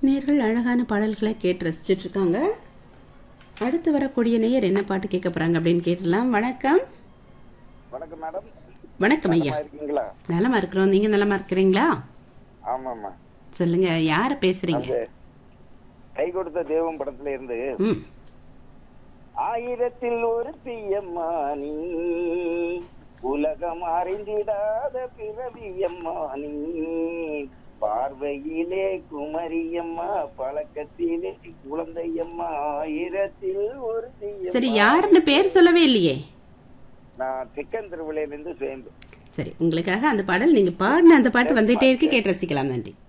நேர்கள் அழகான பாடல்களை கேட்டு ரசிச்சுட்டு இருக்காங்க அடுத்து வரக்கூடிய நேயர் என்ன பாட்டு கேட்க போறாங்க அப்படின்னு கேட்டலாம் வணக்கம் வணக்கம் மேடம் வணக்கம் ஐயா நலமா இருக்கீங்களா நலமா இருக்கிறோம் நீங்க நலமா இருக்கிறீங்களா ஆமாம்மா சொல்லுங்க யார பேசுறீங்க அந்த கை கொடுத்த தெய்வம் படத்துல இருந்து ம் ஆயிரத்தில் ஒரு தீயம்மா நீ உலகம் அறிந்திடாத பிறவியம்மா நீ பார்வையிலே குமரியம்மா பழக்கத்திலே குழந்தையம்மா ஆயிரத்தில் ஒரு தீயம்மா சரி யாருன்னு பேர் சொல்லவே இல்லையே நான் சிக்கன் திருவிழையிலிருந்து சுயம்பு சரி உங்களுக்காக அந்த பாடல் நீங்க பாடின அந்த பாட்டு வந்துட்டே இருக்கு கேட்டு ரசிக்கலாம் நன்றி